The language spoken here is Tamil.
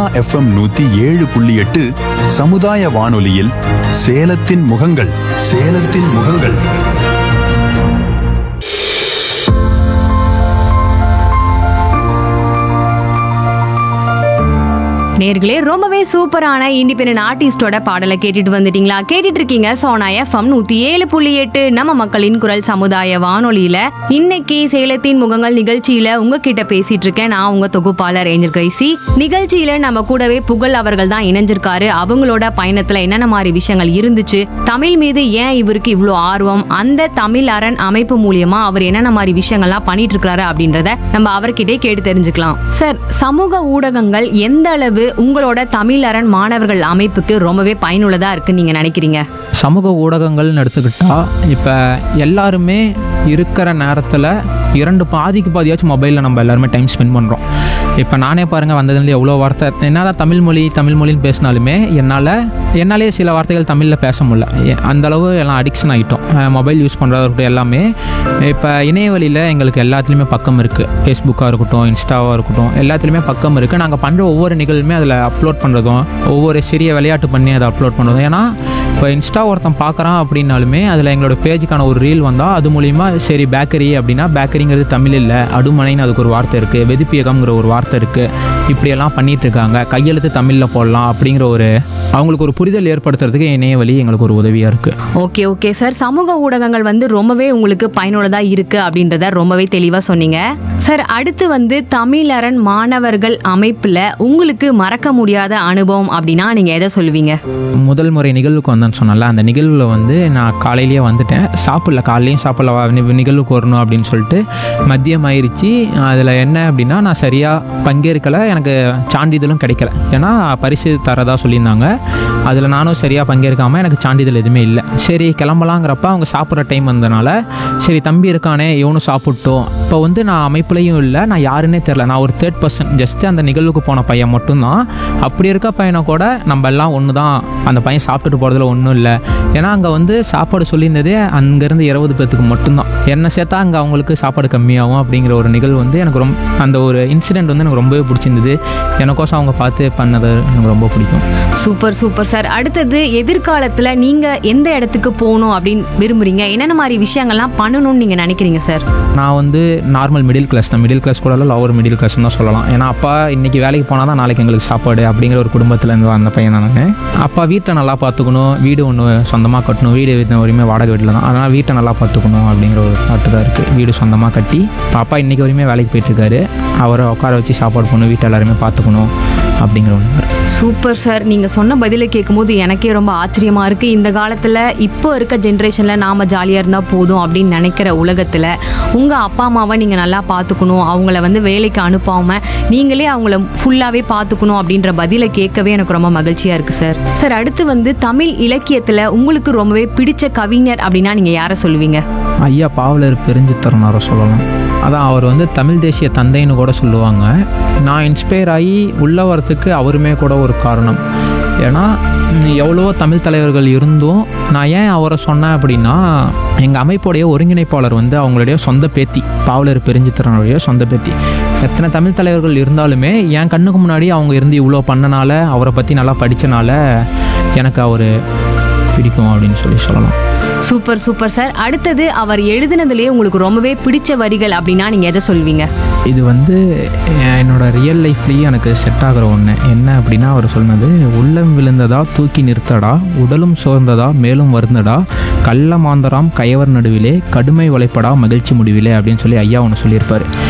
எஃப்எம் நூத்தி ஏழு புள்ளி எட்டு சமுதாய வானொலியில் சேலத்தின் முகங்கள் சேலத்தின் முகங்கள் நேர்களே ரொம்பவே சூப்பரான இண்டிபெண்டன்ட் ஆர்டிஸ்டோட பாடலை கேட்டுட்டு வந்துட்டீங்களா கேட்டுட்டு இருக்கீங்க சோனா எஃப்எம் நூத்தி ஏழு புள்ளி எட்டு நம்ம மக்களின் குரல் சமுதாய வானொலியில இன்னைக்கு சேலத்தின் முகங்கள் நிகழ்ச்சியில உங்ககிட்ட பேசிட்டு இருக்கேன் நான் உங்க தொகுப்பாளர் ஏஞ்சல் கிரைசி நிகழ்ச்சியில நம்ம கூடவே புகழ் அவர்கள் தான் இணைஞ்சிருக்காரு அவங்களோட பயணத்துல என்னென்ன மாதிரி விஷயங்கள் இருந்துச்சு தமிழ் மீது ஏன் இவருக்கு இவ்வளோ ஆர்வம் அந்த தமிழ் அரண் அமைப்பு மூலியமா அவர் என்னென்ன மாதிரி விஷயங்கள்லாம் பண்ணிட்டு இருக்காரு அப்படின்றத நம்ம அவர்கிட்டே கேட்டு தெரிஞ்சுக்கலாம் சார் சமூக ஊடகங்கள் எந்த அளவு உங்களோட தமிழ் அரண் மாணவர்கள் அமைப்புக்கு ரொம்பவே பயனுள்ளதா இருக்குன்னு நீங்க நினைக்கிறீங்க சமூக ஊடகங்கள்னு எடுத்துக்கிட்டா இப்போ எல்லாருமே இருக்கிற நேரத்தில் இரண்டு பாதிக்கு பாதியாச்சும் மொபைலில் நம்ம எல்லாருமே டைம் ஸ்பெண்ட் பண்ணுறோம் இப்போ நானே பாருங்கள் வந்ததுலேருந்து எவ்வளோ வார்த்தை என்னதான் தமிழ் மொழி தமிழ் மொழின்னு பேசினாலுமே என்னால் என்னாலே சில வார்த்தைகள் தமிழில் பேச முடியல எ- அந்த அளவு எல்லாம் அடிக்ஷன் ஆகிட்டோம் மொபைல் யூஸ் பண்ணுறதா இருக்கட்டும் எல்லாமே இப்போ இணையவழியில் எங்களுக்கு எல்லாத்துலேயுமே பக்கம் இருக்குது ஃபேஸ்புக்காக இருக்கட்டும் இன்ஸ்டாவாக இருக்கட்டும் எல்லாத்துலேயுமே பக்கம் இருக்குது நாங்கள் பண்ணுற ஒவ்வொரு நிகழ்வுமே அதில் அப்லோட் பண்ணுறதும் ஒவ்வொரு சிறிய விளையாட்டு பண்ணி அதை அப்லோட் பண்ணுறதும் ஏன்னா இப்போ இன்ஸ்டா ஒருத்தன் பார்க்குறான் அப்படின்னாலுமே அதில் எங்களோட பேஜுக்கான ஒரு ரீல் வந்தால் அது மூலிமா சரி பேக்கரி அப்படின்னா பேக்கரிங்கிறது தமிழ் இல்லை அடுமனைன்னு அதுக்கு ஒரு வார்த்தை இருக்குது வெதுப்பியகம்ங்கிற ஒரு வார்த்தை இருக்குது இப்படியெல்லாம் பண்ணிட்டு இருக்காங்க கையெழுத்து தமிழில் போடலாம் அப்படிங்கிற ஒரு அவங்களுக்கு ஒரு புரிதல் ஏற்படுத்துறதுக்கு இணைய வழி எங்களுக்கு ஒரு உதவியாக இருக்குது ஓகே ஓகே சார் சமூக ஊடகங்கள் வந்து ரொம்பவே உங்களுக்கு பயனுள்ளதா இருக்கு அப்படின்றத ரொம்பவே தெளிவா சொன்னீங்க சார் அடுத்து வந்து தமிழரண் மாணவர்கள் அமைப்புல உங்களுக்கு மறக்க முடியாத அனுபவம் அப்படின்னா நீங்க எதை சொல்லுவீங்க முதல் முறை நிகழ்வுக்கு வந்தேன்னு சொன்னல அந்த நிகழ்வில் வந்து நான் காலையிலேயே வந்துட்டேன் சாப்பிடல காலையிலையும் சாப்பிடல வா, நி- நிகழ்வுக்கு வரணும் அப்படின்னு சொல்லிட்டு மதியம் ஆயிடுச்சு அதில் என்ன அப்படின்னா நான் சரியாக பங்கேற்கலை எனக்கு சான்றிதழும் கிடைக்கல ஏன்னா பரிசு தரதா சொல்லியிருந்தாங்க அதில் நானும் சரியாக பங்கேற்காமல் எனக்கு சான்றிதழ் எதுவுமே இல்லை சரி கிளம்பலாங்கிறப்ப அவங்க சாப்பிட்ற டைம் வந்தனால சரி தம்பி இருக்கானே இவனும் சாப்பிட்டோம் இப்போ வந்து நான் அமைப்புலையும் இல்லை நான் யாருன்னே தெரில நான் ஒரு தேர்ட் பர்சன் ஜஸ்ட் அந்த நிகழ்வுக்கு போன பையன் மட்டும்தான் அப்படி இருக்க பையனை கூட நம்ம எல்லாம் ஒன்று தான் அந்த பையன் சாப்பிட்டுட்டு போகிறதுல ஒன்றும் இல்லை ஏன்னா அங்கே வந்து சாப்பாடு சொல்லியிருந்ததே அங்கேருந்து இருபது பேர்த்துக்கு மட்டும்தான் என்னை சேர்த்தா அங்கே அவங்களுக்கு சாப்பாடு கம்மியாகும் அப்படிங்கிற ஒரு நிகழ்வு வந்து எனக்கு ரொம்ப அந்த ஒரு இன்சிடெண்ட் வந்து எனக்கு ரொம்பவே பிடிச்சிருந்தது எனக்கோசம் அவங்க பார்த்து பண்ணது எனக்கு ரொம்ப பிடிக்கும் சூப்பர் சூப்பர் சார் அடுத்தது எதிர்காலத்துல நீங்க எந்த இடத்துக்கு போகணும் அப்படின்னு விரும்புறீங்க என்னென்ன மாதிரி விஷயங்கள்லாம் பண்ணணும்னு நீங்க நினைக்கிறீங்க சார் நான் வந்து நார்மல் மிடில் கிளாஸ் தான் மிடில் கிளாஸ் கூட லவர் மிடில் கிளாஸ் தான் சொல்லலாம் ஏன்னா அப்பா இன்னைக்கு வேலைக்கு போனால் தான் நாளைக்கு எங்களுக்கு சாப்பாடு அப்படிங்கிற ஒரு குடும்பத்தில் இருந்து வந்த பையன் தான் நான் அப்பா வீட்டை நல்லா பார்த்துக்கணும் வீடு ஒன்று சொந்தமாக கட்டணும் வீடு வீட்டு வரையுமே வாடகை வீட்டில் தான் அதனால் வீட்டை நல்லா பார்த்துக்கணும் அப்படிங்கிற ஒரு தாட்டு தான் இருக்குது வீடு சொந்தமாக கட்டி இப்ப அப்பா இன்னைக்கு வரையுமே வேலைக்கு போயிட்டுருக்காரு அவரை உட்கார வச்சு சாப்பாடு பண்ணணும் வீட்டை எல்லாருமே பார்த்துக்கணும் அப்படிங்கிற ஒன்று சூப்பர் சார் நீங்க சொன்ன பதிலை கேட்கும்போது எனக்கே ரொம்ப ஆச்சரியமா இருக்கு இந்த காலத்துல இப்போ இருக்க ஜென்ரேஷன்ல நாம ஜாலியா இருந்தா போதும் அப்படின்னு நினைக்கிற உலகத்துல உங்க அப்பா அம்மாவை நீங்க நல்லா பார்த்துக்கணும் அவங்கள வந்து வேலைக்கு அனுப்பாம நீங்களே அவங்கள ஃபுல்லாவே பார்த்துக்கணும் அப்படின்ற பதிலை கேட்கவே எனக்கு ரொம்ப மகிழ்ச்சியா இருக்கு சார் சார் அடுத்து வந்து தமிழ் இலக்கியத்துல உங்களுக்கு ரொம்பவே பிடிச்ச கவிஞர் அப்படின்னா நீங்க யாரை சொல்லுவீங்க ஐயா பாவலர் பெருஞ்சித்தரனாரை சொல்லலாம் அதான் அவர் வந்து தமிழ் தேசிய தந்தைன்னு கூட சொல்லுவாங்க நான் இன்ஸ்பயர் ஆகி உள்ள வரத்துக்கு அவருமே கூட ஒரு காரணம் ஏன்னா ம், எவ்வளவோ தமிழ் தலைவர்கள் இருந்தும் நான் ஏன் அவரை சொன்னேன் அப்படின்னா எங்கள் அமைப்புடைய ஒருங்கிணைப்பாளர் வந்து அவங்களுடைய சொந்த பேத்தி பாவலர் பெருஞ்சித்திரனுடைய சொந்த பேத்தி எத்தனை தமிழ் தலைவர்கள் இருந்தாலுமே என் கண்ணுக்கு முன்னாடி அவங்க இருந்து இவ்வளோ பண்ணனால அவரை பற்றி நல்லா படித்தனால எனக்கு அவர் பிடிக்கும் அப்படின்னு சொல்லி சொல்லலாம் சூப்பர் சூப்பர் சார் அடுத்தது அவர் எழுதினதுலயே உங்களுக்கு ரொம்பவே பிடிச்ச வரிகள் அப்படின்னா நீங்க எதை சொல்வீங்க இது வந்து அஹ், என்னோட ரியல் லைஃப்லேயும் எனக்கு செட் ஆகிற ஒன்று என்ன அப்படின்னா அவர் சொன்னது உள்ளம் விழுந்ததா தூக்கி நிறுத்தடா உடலும் சோர்ந்ததா மேலும் வருந்தடா கள்ள மாந்தராம் கயவர் நடுவிலே கடுமை உழைப்படா மகிழ்ச்சி முடிவிலே அப்படின்னு சொல்லி ஐயா ஒன்று சொல்லியிருப்பார்